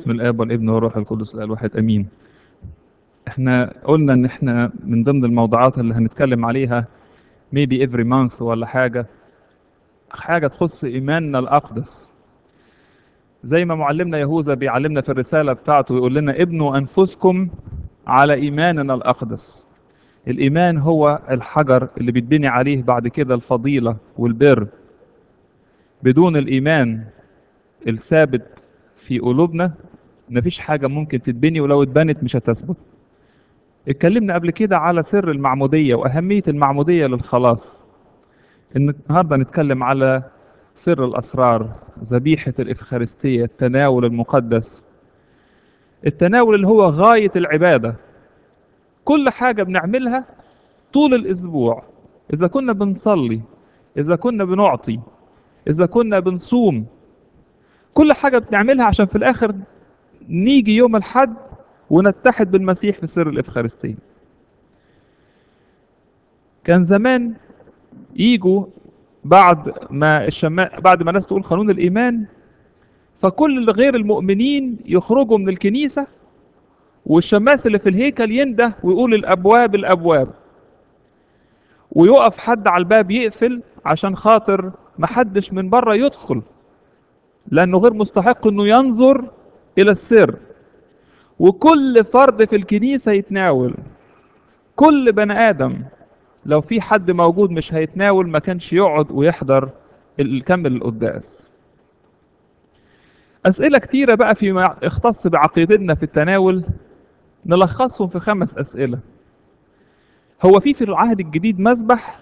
باسم الاب والابن والروح القدس الاله الواحد امين احنا قلنا ان احنا من ضمن الموضوعات اللي هنتكلم عليها maybe every month ولا حاجه حاجه تخص ايماننا الاقدس زي ما معلمنا يهوذا بيعلمنا في الرساله بتاعته يقول لنا ابنوا انفسكم على ايماننا الاقدس الايمان هو الحجر اللي بيتبني عليه بعد كده الفضيله والبر بدون الايمان الثابت في قلوبنا مفيش حاجة ممكن تتبني ولو اتبنت مش هتثبت اتكلمنا قبل كده على سر المعمودية وأهمية المعمودية للخلاص إن النهاردة نتكلم على سر الأسرار ذبيحة الإفخارستية التناول المقدس التناول اللي هو غاية العبادة كل حاجة بنعملها طول الأسبوع إذا كنا بنصلي إذا كنا بنعطي إذا كنا بنصوم كل حاجة بنعملها عشان في الآخر نيجي يوم الحد ونتحد بالمسيح في سر الإفخارستية كان زمان يجوا بعد ما الشماء بعد ما الناس تقول قانون الإيمان فكل غير المؤمنين يخرجوا من الكنيسة والشماس اللي في الهيكل ينده ويقول الأبواب الأبواب ويقف حد على الباب يقفل عشان خاطر محدش من بره يدخل لأنه غير مستحق أنه ينظر إلى السر وكل فرد في الكنيسة يتناول كل بني آدم لو في حد موجود مش هيتناول ما كانش يقعد ويحضر الكمل القداس أسئلة كتيرة بقى فيما يختص بعقيدتنا في التناول نلخصهم في خمس أسئلة هو في في العهد الجديد مسبح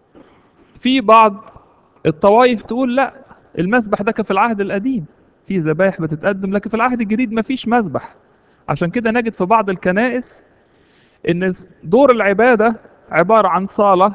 في بعض الطوائف تقول لا المسبح ده كان في العهد القديم في ذبايح بتتقدم لكن في العهد الجديد مفيش مسبح عشان كده نجد في بعض الكنائس ان دور العباده عباره عن صاله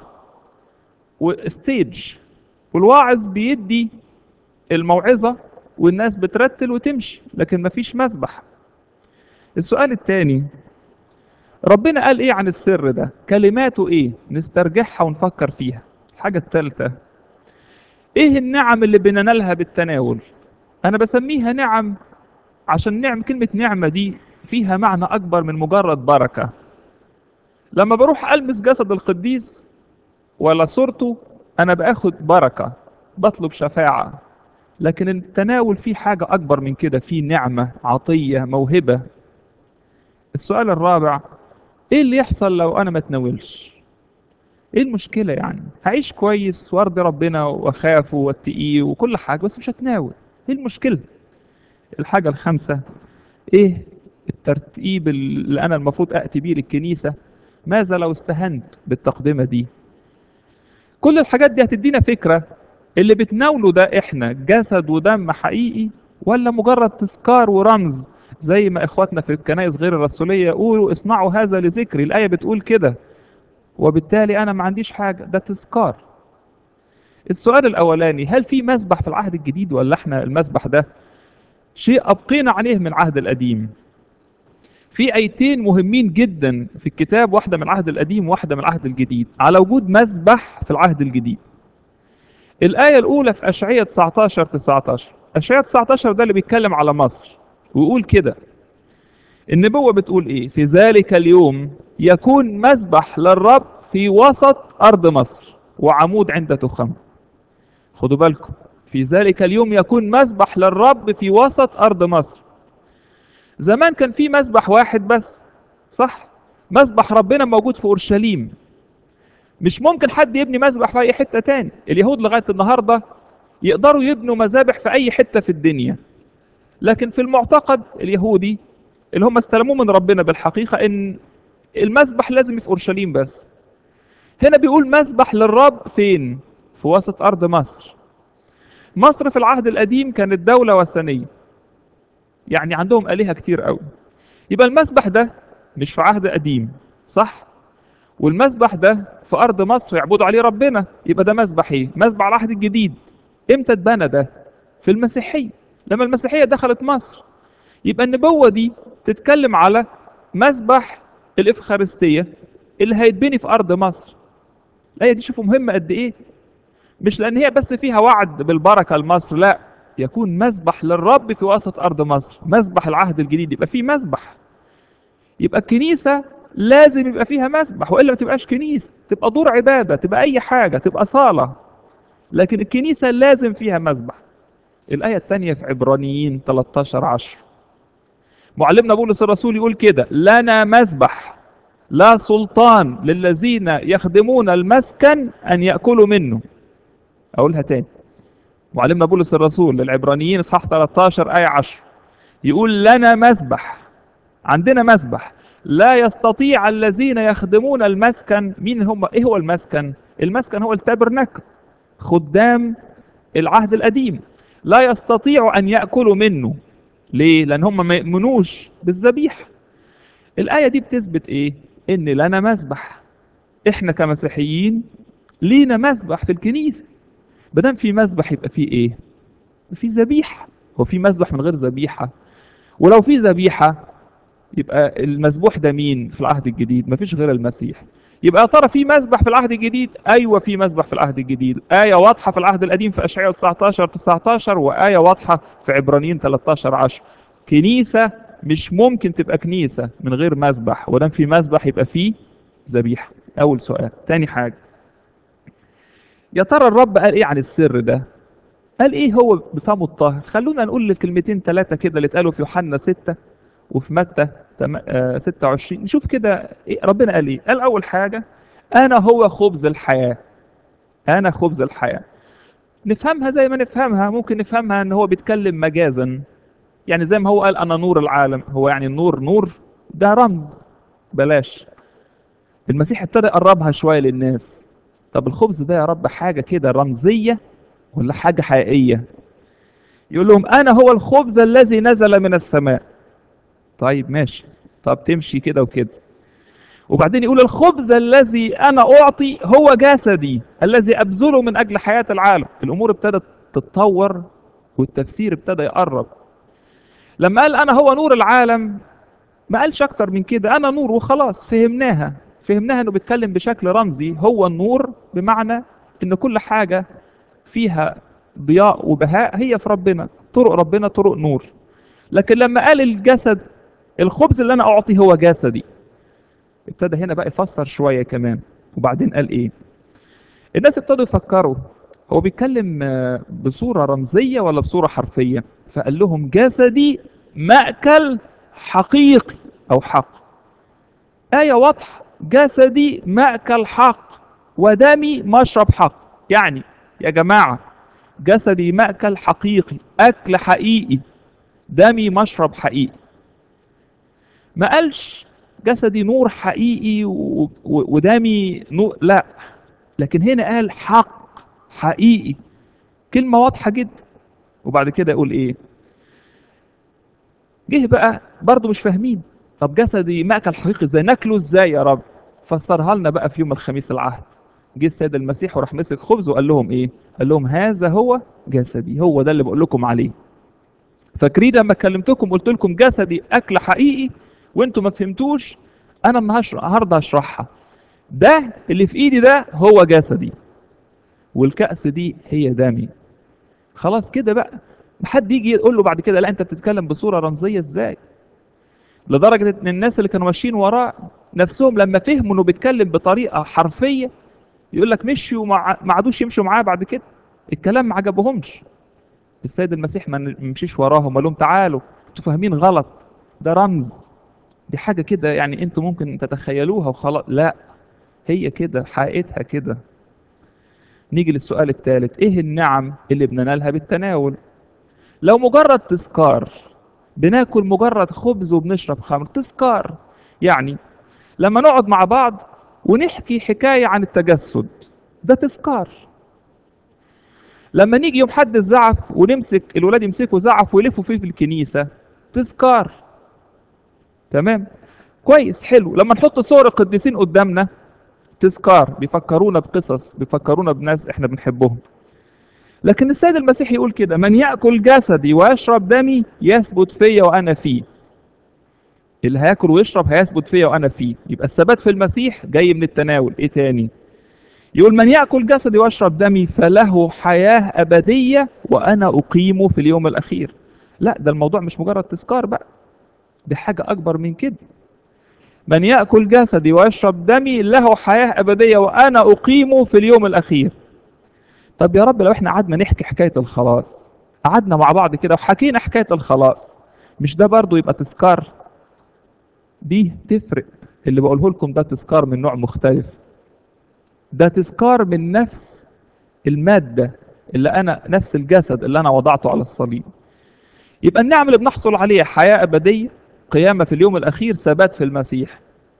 وستيج والواعظ بيدي الموعظه والناس بترتل وتمشي لكن مفيش مسبح السؤال الثاني ربنا قال ايه عن السر ده كلماته ايه نسترجعها ونفكر فيها الحاجه الثالثه ايه النعم اللي بننالها بالتناول انا بسميها نعم عشان نعم كلمة نعمة دي فيها معنى اكبر من مجرد بركة لما بروح المس جسد القديس ولا صورته انا باخد بركة بطلب شفاعة لكن التناول فيه حاجة اكبر من كده فيه نعمة عطية موهبة السؤال الرابع ايه اللي يحصل لو انا ما اتناولش ايه المشكلة يعني هعيش كويس وارضي ربنا واخافه واتقيه وكل حاجة بس مش هتناول ايه المشكلة الحاجة الخامسة ايه الترتيب اللي انا المفروض اتي بيه للكنيسة ماذا لو استهنت بالتقدمة دي كل الحاجات دي هتدينا فكرة اللي بتناوله ده احنا جسد ودم حقيقي ولا مجرد تذكار ورمز زي ما اخواتنا في الكنائس غير الرسولية يقولوا اصنعوا هذا لذكري الآية بتقول كده وبالتالي انا ما عنديش حاجه ده تذكار السؤال الاولاني هل في مسبح في العهد الجديد ولا احنا المسبح ده شيء ابقينا عليه من العهد القديم في ايتين مهمين جدا في الكتاب واحده من العهد القديم وواحده من العهد الجديد على وجود مسبح في العهد الجديد الايه الاولى في اشعياء 19 19 اشعياء 19 ده اللي بيتكلم على مصر ويقول كده النبوة بتقول ايه في ذلك اليوم يكون مسبح للرب في وسط ارض مصر وعمود عند تخم خدوا بالكم في ذلك اليوم يكون مسبح للرب في وسط ارض مصر زمان كان في مسبح واحد بس صح مسبح ربنا موجود في اورشليم مش ممكن حد يبني مسبح في اي حته تاني اليهود لغايه النهارده يقدروا يبنوا مذابح في اي حته في الدنيا لكن في المعتقد اليهودي اللي هم استلموه من ربنا بالحقيقة إن المسبح لازم في أورشليم بس هنا بيقول مسبح للرب فين في وسط أرض مصر مصر في العهد القديم كانت دولة وثنية يعني عندهم آلهة كتير قوي يبقى المسبح ده مش في عهد قديم صح والمسبح ده في أرض مصر يعبدوا عليه ربنا يبقى ده مسبح إيه مسبح العهد الجديد إمتى اتبنى ده في المسيحية لما المسيحية دخلت مصر يبقى النبوة دي تتكلم على مسبح الإفخارستية اللي هيتبني في أرض مصر الآية دي شوفوا مهمة قد إيه مش لأن هي بس فيها وعد بالبركة لمصر لا يكون مذبح للرب في وسط ارض مصر مذبح العهد الجديد يبقى فيه مذبح يبقى الكنيسه لازم يبقى فيها مسبح والا ما تبقاش كنيسه تبقى دور عباده تبقى اي حاجه تبقى صاله لكن الكنيسه لازم فيها مسبح الايه الثانيه في عبرانيين 13 10 معلمنا بولس الرسول يقول كده لنا مسبح لا سلطان للذين يخدمون المسكن ان ياكلوا منه اقولها تاني معلمنا بولس الرسول للعبرانيين اصحاح 13 ايه 10 يقول لنا مسبح عندنا مسبح لا يستطيع الذين يخدمون المسكن مين هم ايه هو المسكن المسكن هو التابرنكل خدام العهد القديم لا يستطيع ان ياكلوا منه ليه لان هم ما يؤمنوش بالذبيحه الايه دي بتثبت ايه ان لنا مسبح احنا كمسيحيين لينا مسبح في الكنيسه بدل في مسبح يبقى فيه ايه في ذبيحه هو في مسبح من غير ذبيحه ولو في ذبيحه يبقى المذبوح ده مين في العهد الجديد مفيش غير المسيح يبقى يا ترى في مسبح في العهد الجديد ايوه في مسبح في العهد الجديد ايه واضحه في العهد القديم في اشعياء 19 19 وايه واضحه في عبرانيين 13 10 كنيسه مش ممكن تبقى كنيسه من غير مسبح ودام في مسبح يبقى فيه ذبيحه اول سؤال تاني حاجه يا ترى الرب قال ايه عن السر ده قال ايه هو بفمه الطاهر خلونا نقول الكلمتين ثلاثه كده اللي اتقالوا في يوحنا 6 وفي متى 26 نشوف كده إيه ربنا قال ايه قال اول حاجه انا هو خبز الحياه انا خبز الحياه نفهمها زي ما نفهمها ممكن نفهمها ان هو بيتكلم مجازا يعني زي ما هو قال انا نور العالم هو يعني النور نور ده رمز بلاش المسيح ابتدى يقربها شويه للناس طب الخبز ده يا رب حاجه كده رمزيه ولا حاجه حقيقيه يقول لهم انا هو الخبز الذي نزل من السماء طيب ماشي طب تمشي كده وكده وبعدين يقول الخبز الذي انا اعطي هو جسدي الذي ابذله من اجل حياه العالم الامور ابتدت تتطور والتفسير ابتدى يقرب لما قال انا هو نور العالم ما قالش اكتر من كده انا نور وخلاص فهمناها فهمناها انه بيتكلم بشكل رمزي هو النور بمعنى ان كل حاجه فيها ضياء وبهاء هي في ربنا طرق ربنا طرق نور لكن لما قال الجسد الخبز اللي انا اعطي هو جسدي ابتدى هنا بقى يفسر شويه كمان وبعدين قال ايه الناس ابتدوا يفكروا هو بيتكلم بصوره رمزيه ولا بصوره حرفيه فقال لهم جسدي ماكل حقيقي او حق ايه واضحه جسدي ماكل حق ودمي مشرب حق يعني يا جماعه جسدي ماكل حقيقي اكل حقيقي دمي مشرب حقيقي ما قالش جسدي نور حقيقي و... و... ودمي نور لا لكن هنا قال حق حقيقي كلمة واضحة جدا وبعد كده يقول ايه جه بقى برضه مش فاهمين طب جسدي مأكل حقيقي ازاي ناكله ازاي يا رب فسرها لنا بقى في يوم الخميس العهد جه السيد المسيح وراح مسك خبز وقال لهم ايه قال لهم هذا هو جسدي هو ده اللي بقول لكم عليه فاكرين لما كلمتكم قلت لكم جسدي اكل حقيقي وانتم ما فهمتوش انا النهارده هشرحها ده اللي في ايدي ده هو جسدي والكأس دي هي دمي خلاص كده بقى حد يجي يقول له بعد كده لا انت بتتكلم بصوره رمزيه ازاي لدرجه ان الناس اللي كانوا ماشيين وراه نفسهم لما فهموا انه بيتكلم بطريقه حرفيه يقول لك مشوا وما عادوش يمشوا معاه بعد كده الكلام ما عجبهمش السيد المسيح ما مشيش وراهم قال لهم تعالوا انتوا فاهمين غلط ده رمز دي حاجة كده يعني انتوا ممكن تتخيلوها وخلاص لا هي كده حقيقتها كده نيجي للسؤال الثالث ايه النعم اللي بننالها بالتناول لو مجرد تذكار بناكل مجرد خبز وبنشرب خمر تذكار يعني لما نقعد مع بعض ونحكي حكاية عن التجسد ده تذكار لما نيجي يوم حد الزعف ونمسك الولاد يمسكوا زعف ويلفوا فيه في الكنيسة تذكار تمام كويس حلو لما نحط صور القديسين قدامنا تذكار بيفكرونا بقصص بيفكرونا بناس احنا بنحبهم لكن السيد المسيح يقول كده من ياكل جسدي ويشرب دمي يثبت فيا وانا فيه اللي هياكل ويشرب هيثبت فيا وانا فيه يبقى الثبات في المسيح جاي من التناول ايه تاني يقول من يأكل جسدي ويشرب دمي فله حياة أبدية وأنا أقيمه في اليوم الأخير لا ده الموضوع مش مجرد تذكار بقى دي حاجة أكبر من كده من يأكل جسدي ويشرب دمي له حياة أبدية وأنا أقيمه في اليوم الأخير طب يا رب لو احنا قعدنا نحكي حكاية الخلاص قعدنا مع بعض كده وحكينا حكاية الخلاص مش ده برضو يبقى تذكار دي تفرق اللي بقوله لكم ده تذكار من نوع مختلف ده تذكار من نفس المادة اللي أنا نفس الجسد اللي أنا وضعته على الصليب يبقى النعم اللي بنحصل عليها حياة أبدية قيامة في اليوم الأخير ثبات في المسيح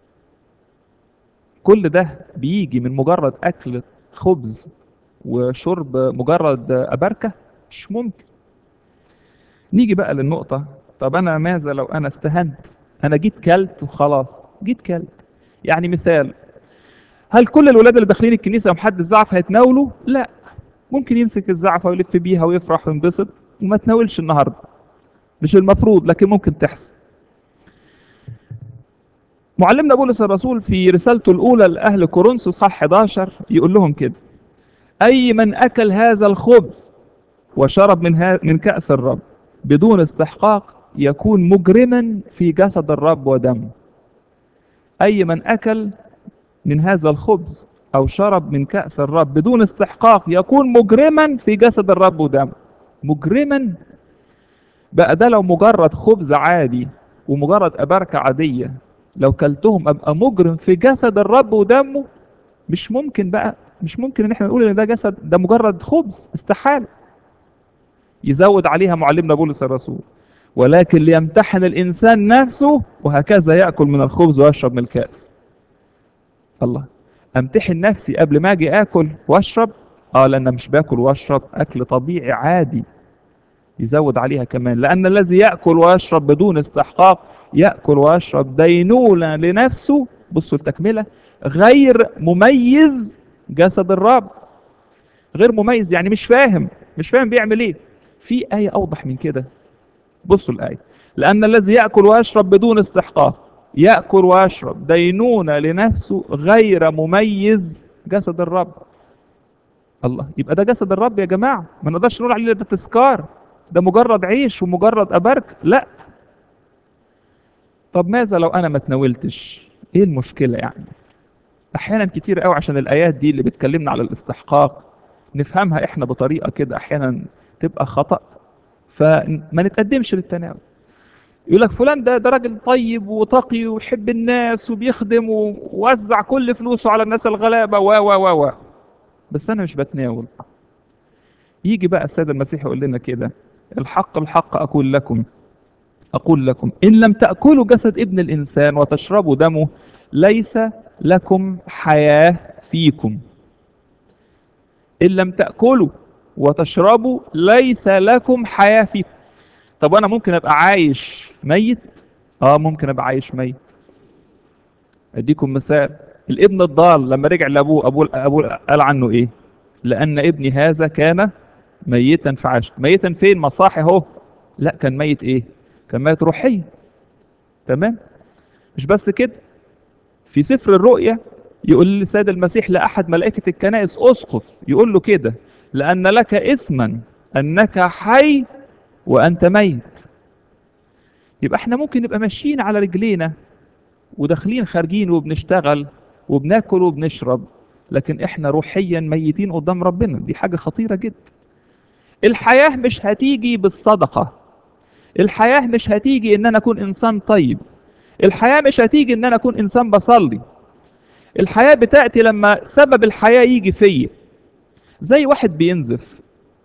كل ده بيجي من مجرد أكل خبز وشرب مجرد أبركة مش ممكن نيجي بقى للنقطة طب أنا ماذا لو أنا استهنت أنا جيت كلت وخلاص جيت كلت يعني مثال هل كل الولاد اللي داخلين الكنيسة يوم حد الزعف هيتناولوا؟ لا ممكن يمسك الزعفة ويلف بيها ويفرح وينبسط وما تناولش النهارده مش المفروض لكن ممكن تحصل معلمنا بولس الرسول في رسالته الأولى لأهل كورنثوس صح 11 يقول لهم كده أي من أكل هذا الخبز وشرب من, ها من كأس الرب بدون استحقاق يكون مجرما في جسد الرب ودمه أي من أكل من هذا الخبز أو شرب من كأس الرب بدون استحقاق يكون مجرما في جسد الرب ودمه مجرما بقى ده لو مجرد خبز عادي ومجرد أبركة عادية لو كلتهم أبقى مجرم في جسد الرب ودمه مش ممكن بقى مش ممكن ان احنا نقول ان ده جسد ده مجرد خبز استحاله يزود عليها معلمنا بولس الرسول ولكن ليمتحن الانسان نفسه وهكذا ياكل من الخبز ويشرب من الكاس الله امتحن نفسي قبل ما اجي اكل واشرب اه لان مش باكل واشرب اكل طبيعي عادي يزود عليها كمان لان الذي ياكل ويشرب بدون استحقاق ياكل ويشرب دينونه لنفسه بصوا التكمله غير مميز جسد الرب غير مميز يعني مش فاهم مش فاهم بيعمل ايه في آية أوضح من كده بصوا الآية لأن الذي يأكل ويشرب بدون استحقاق يأكل ويشرب دينونة لنفسه غير مميز جسد الرب الله يبقى ده جسد الرب يا جماعة ما نقدرش نقول عليه ده تذكار ده مجرد عيش ومجرد أبرك لا طب ماذا لو أنا ما تناولتش إيه المشكلة يعني احيانا كتير قوي عشان الايات دي اللي بتكلمنا على الاستحقاق نفهمها احنا بطريقه كده احيانا تبقى خطا فما نتقدمش للتناول يقول لك فلان ده ده راجل طيب وتقي ويحب الناس وبيخدم ووزع كل فلوسه على الناس الغلابه و و و و بس انا مش بتناول يجي بقى السيد المسيح يقول لنا كده الحق الحق اقول لكم اقول لكم ان لم تاكلوا جسد ابن الانسان وتشربوا دمه ليس لكم حياة فيكم إن لم تأكلوا وتشربوا ليس لكم حياة فيكم طب أنا ممكن أبقى عايش ميت آه ممكن أبقى عايش ميت أديكم مثال الابن الضال لما رجع لأبوه أبوه, أبوه قال عنه إيه لأن ابني هذا كان ميتا فعاش ميتا فين مصاحي اهو لا كان ميت إيه كان ميت روحيا تمام مش بس كده في سفر الرؤيا يقول لسيد المسيح لأحد ملائكة الكنائس أسقف يقول له كده لأن لك اسما أنك حي وأنت ميت يبقى احنا ممكن نبقى ماشيين على رجلينا وداخلين خارجين وبنشتغل وبناكل وبنشرب لكن احنا روحيا ميتين قدام ربنا دي حاجة خطيرة جدا الحياة مش هتيجي بالصدقة الحياة مش هتيجي ان انا اكون انسان طيب الحياة مش هتيجي ان انا اكون انسان بصلي الحياة بتأتي لما سبب الحياة يجي فيا زي واحد بينزف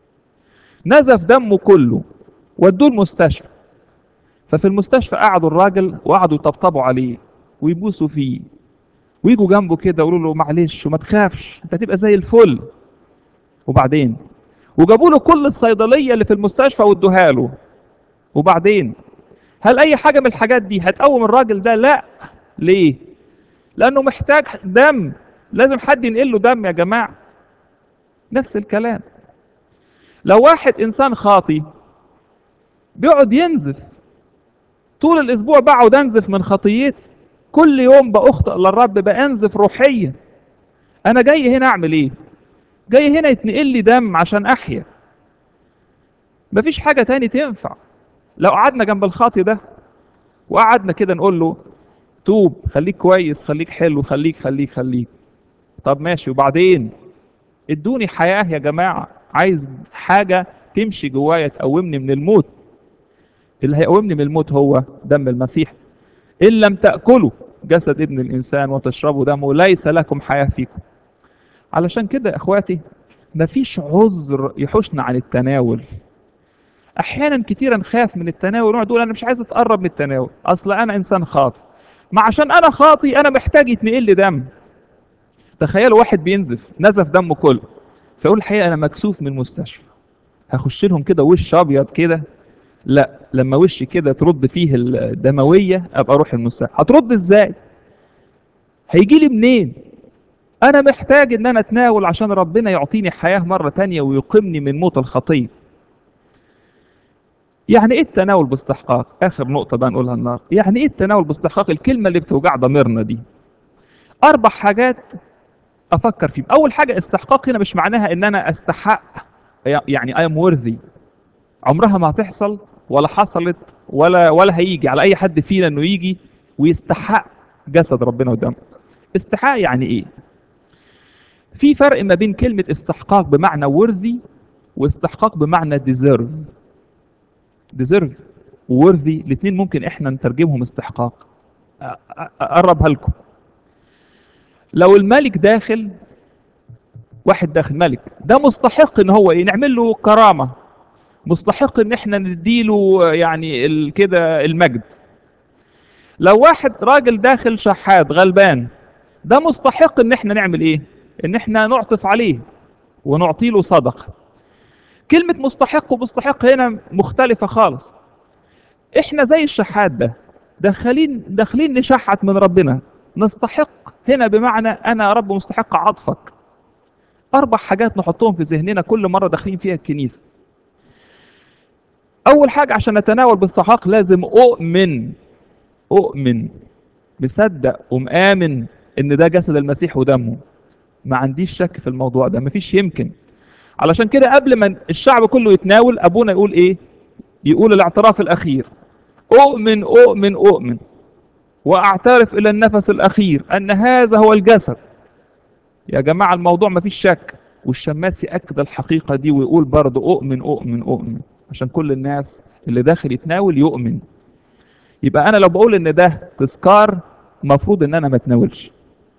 نزف دمه كله ودوه المستشفى ففي المستشفى قعدوا الراجل وقعدوا يطبطبوا عليه ويبوسوا فيه ويجوا جنبه كده ويقولوا له معلش وما تخافش انت هتبقى زي الفل وبعدين وجابوا له كل الصيدليه اللي في المستشفى وادوها له وبعدين هل اي حاجه من الحاجات دي هتقوم الراجل ده لا ليه لانه محتاج دم لازم حد ينقل له دم يا جماعه نفس الكلام لو واحد انسان خاطي بيقعد ينزف طول الاسبوع بقعد انزف من خطيتي كل يوم باخطئ للرب بانزف روحيا انا جاي هنا اعمل ايه جاي هنا يتنقل لي دم عشان احيا مفيش حاجه تاني تنفع لو قعدنا جنب الخاطي ده وقعدنا كده نقول له توب خليك كويس خليك حلو خليك خليك خليك طب ماشي وبعدين ادوني حياه يا جماعه عايز حاجه تمشي جوايا تقومني من الموت اللي هيقومني من الموت هو دم المسيح ان لم تاكلوا جسد ابن الانسان وتشربوا دمه ليس لكم حياه فيكم علشان كده يا اخواتي مفيش عذر يحوشنا عن التناول احيانا كتيرا نخاف من التناول ونقعد نقول انا مش عايز اتقرب من التناول اصل انا انسان خاطئ ما عشان انا خاطي انا محتاج يتنقل لي دم تخيلوا واحد بينزف نزف دمه كله فيقول الحقيقه انا مكسوف من المستشفى هخش لهم كده وش ابيض كده لا لما وشي كده ترد فيه الدمويه ابقى اروح المستشفى هترد ازاي هيجي لي منين انا محتاج ان انا اتناول عشان ربنا يعطيني حياه مره تانية ويقيمني من موت الخطيه يعني ايه التناول باستحقاق اخر نقطه بقى نقولها النهارده يعني ايه التناول باستحقاق الكلمه اللي بتوجع ضميرنا دي اربع حاجات افكر فيهم اول حاجه استحقاق هنا مش معناها ان انا استحق يعني اي ام worthy عمرها ما هتحصل ولا حصلت ولا ولا هيجي على اي حد فينا انه يجي ويستحق جسد ربنا ودمه استحقاق يعني ايه في فرق ما بين كلمه استحقاق بمعنى worthy واستحقاق بمعنى deserve deserve وworthy الاثنين ممكن احنا نترجمهم استحقاق اقربها لكم لو الملك داخل واحد داخل ملك ده مستحق ان هو ايه نعمل له كرامه مستحق ان احنا نديله يعني كده المجد لو واحد راجل داخل شحات غلبان ده مستحق ان احنا نعمل ايه ان احنا نعطف عليه ونعطي له صدقه كلمه مستحق ومستحق هنا مختلفه خالص احنا زي الشحات ده داخلين داخلين نشحت من ربنا نستحق هنا بمعنى انا يا رب مستحق عطفك اربع حاجات نحطهم في ذهننا كل مره داخلين فيها الكنيسه اول حاجه عشان نتناول باستحقاق لازم اؤمن اؤمن مصدق ومآمن ان ده جسد المسيح ودمه ما عنديش شك في الموضوع ده مفيش يمكن علشان كده قبل ما الشعب كله يتناول ابونا يقول ايه يقول الاعتراف الاخير اؤمن اؤمن اؤمن واعترف الى النفس الاخير ان هذا هو الجسد يا جماعه الموضوع مفيش شك والشماس ياكد الحقيقه دي ويقول برضه اؤمن اؤمن اؤمن عشان كل الناس اللي داخل يتناول يؤمن يبقى انا لو بقول ان ده تذكار المفروض ان انا ما اتناولش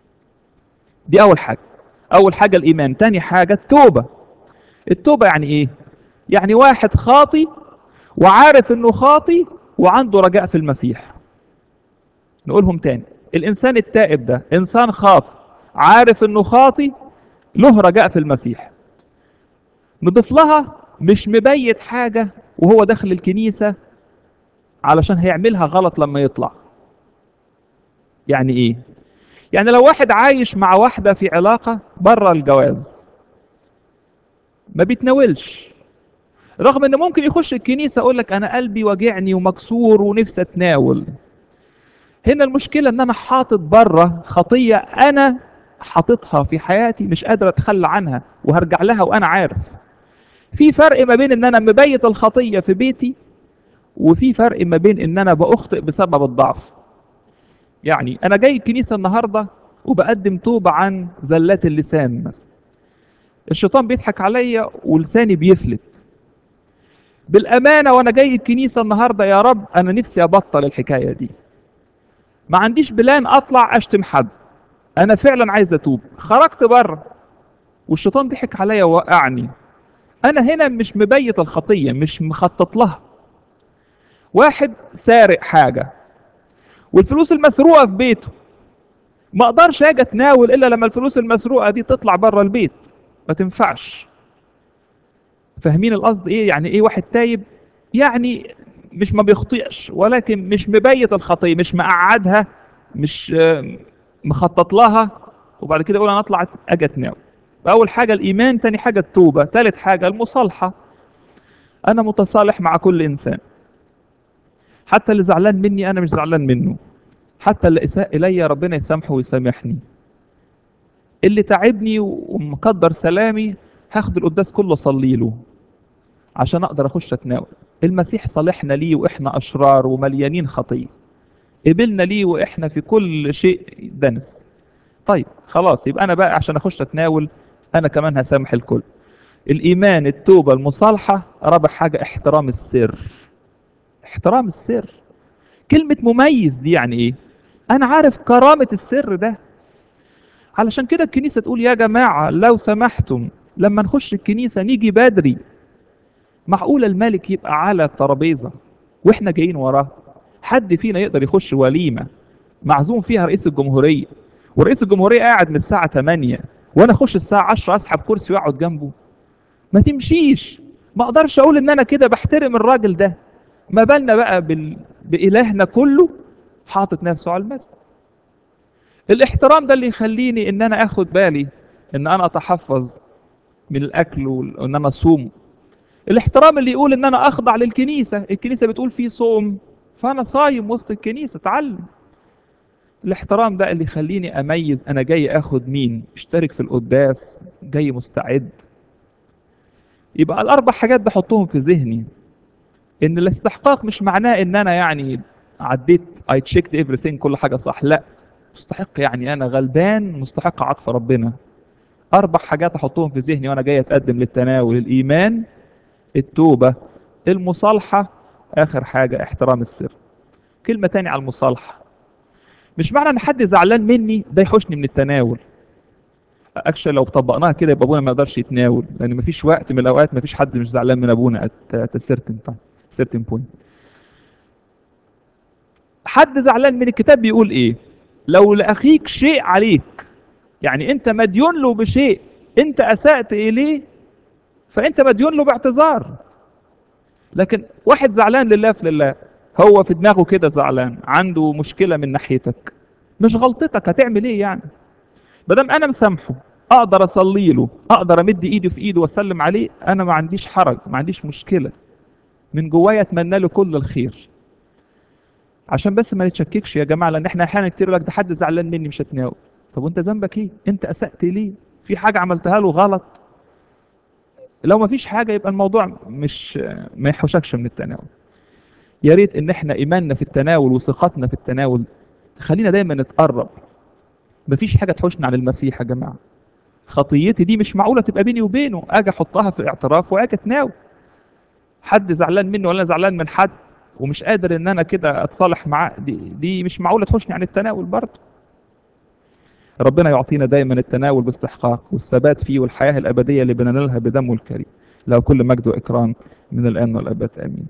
دي اول حاجه اول حاجه الايمان تاني حاجه التوبه التوبه يعني ايه يعني واحد خاطي وعارف انه خاطي وعنده رجاء في المسيح نقولهم تاني الانسان التائب ده انسان خاطي عارف انه خاطي له رجاء في المسيح نضيف لها مش مبيت حاجة وهو داخل الكنيسة علشان هيعملها غلط لما يطلع يعني ايه يعني لو واحد عايش مع واحدة في علاقة بره الجواز ما بيتناولش رغم ان ممكن يخش الكنيسة يقول لك انا قلبي واجعني ومكسور ونفسي اتناول هنا المشكلة ان انا حاطط بره خطية انا حاططها في حياتي مش قادر اتخلى عنها وهرجع لها وانا عارف في فرق ما بين ان انا مبيت الخطيه في بيتي وفي فرق ما بين ان انا باخطئ بسبب الضعف يعني انا جاي الكنيسه النهارده وبقدم توبه عن زلات اللسان مثلا الشيطان بيضحك عليا ولساني بيفلت بالامانه وانا جاي الكنيسه النهارده يا رب انا نفسي ابطل الحكايه دي ما عنديش بلان اطلع اشتم حد انا فعلا عايز اتوب خرجت بره والشيطان ضحك عليا ووقعني انا هنا مش مبيت الخطيه مش مخطط لها واحد سارق حاجه والفلوس المسروقه في بيته ما اقدرش اجي اتناول الا لما الفلوس المسروقه دي تطلع بره البيت ما تنفعش فاهمين القصد ايه يعني ايه واحد تايب يعني مش ما بيخطئش ولكن مش مبيت الخطيه مش مقعدها مش مخطط لها وبعد كده اقول انا اطلع اجي اتناول اول حاجه الايمان تاني حاجه التوبه ثالث حاجه المصالحه انا متصالح مع كل انسان حتى اللي زعلان مني انا مش زعلان منه حتى اللي اساء الي ربنا يسامحه ويسامحني اللي تعبني ومقدر سلامي هاخد القداس كله اصلي له عشان اقدر اخش اتناول المسيح صالحنا ليه واحنا اشرار ومليانين خطيه قبلنا ليه واحنا في كل شيء دنس طيب خلاص يبقى انا بقى عشان اخش اتناول انا كمان هسامح الكل الايمان التوبه المصالحه رابع حاجه احترام السر احترام السر كلمه مميز دي يعني ايه انا عارف كرامه السر ده علشان كده الكنيسه تقول يا جماعه لو سمحتم لما نخش الكنيسه نيجي بدري معقول الملك يبقى على الترابيزه واحنا جايين وراه حد فينا يقدر يخش وليمه معزوم فيها رئيس الجمهوريه ورئيس الجمهوريه قاعد من الساعه 8 وانا اخش الساعه 10 اسحب كرسي واقعد جنبه ما تمشيش ما اقدرش اقول ان انا كده بحترم الراجل ده ما بالنا بقى بال... بإلهنا كله حاطط نفسه على المسجد الاحترام ده اللي يخليني ان انا اخد بالي ان انا اتحفظ من الاكل وان انا اصوم الاحترام اللي يقول ان انا اخضع للكنيسه الكنيسه بتقول في صوم فانا صايم وسط الكنيسه اتعلم الاحترام ده اللي يخليني اميز انا جاي اخد مين اشترك في القداس جاي مستعد يبقى الاربع حاجات بحطهم في ذهني ان الاستحقاق مش معناه ان انا يعني عديت اي تشيكد everything كل حاجه صح لا مستحق يعني انا غلبان مستحق عطف ربنا اربع حاجات احطهم في ذهني وانا جاي اتقدم للتناول الايمان التوبه المصالحه اخر حاجه احترام السر كلمه تاني على المصالحه مش معنى ان حد زعلان مني ده يحوشني من التناول اكشن لو طبقناها كده يبقى ابونا ما يقدرش يتناول لان ما فيش وقت من الاوقات ما فيش حد مش زعلان من ابونا ات سيرتن تايم سيرتن بوينت حد زعلان من الكتاب بيقول ايه لو لاخيك شيء عليك يعني انت مديون له بشيء انت اسأت اليه فانت مديون له باعتذار لكن واحد زعلان لله في لله هو في دماغه كده زعلان عنده مشكله من ناحيتك مش غلطتك هتعمل ايه يعني مادام انا مسامحه اقدر اصلي له اقدر امد ايدي في ايده واسلم عليه انا ما عنديش حرج ما عنديش مشكله من جوايا اتمنى له كل الخير عشان بس ما نتشككش يا جماعه لان احنا احيانا كتير لك ده حد زعلان مني مش هتناول طب وانت ذنبك ايه انت اسأت ليه في حاجه عملتها له غلط لو ما فيش حاجه يبقى الموضوع مش ما يحوشكش من التناول يا ريت ان احنا ايماننا في التناول وثقتنا في التناول تخلينا دايما نتقرب مفيش حاجه تحوشنا عن المسيح يا جماعه خطيتي دي مش معقوله تبقى بيني وبينه اجي احطها في اعتراف واجي اتناول حد زعلان مني ولا انا زعلان من حد ومش قادر ان انا كده اتصالح معاه دي, دي مش معقوله تحوشني عن التناول برضه ربنا يعطينا دايما التناول باستحقاق والثبات فيه والحياه الابديه اللي بننالها بدمه الكريم له كل مجد واكرام من الان والابد امين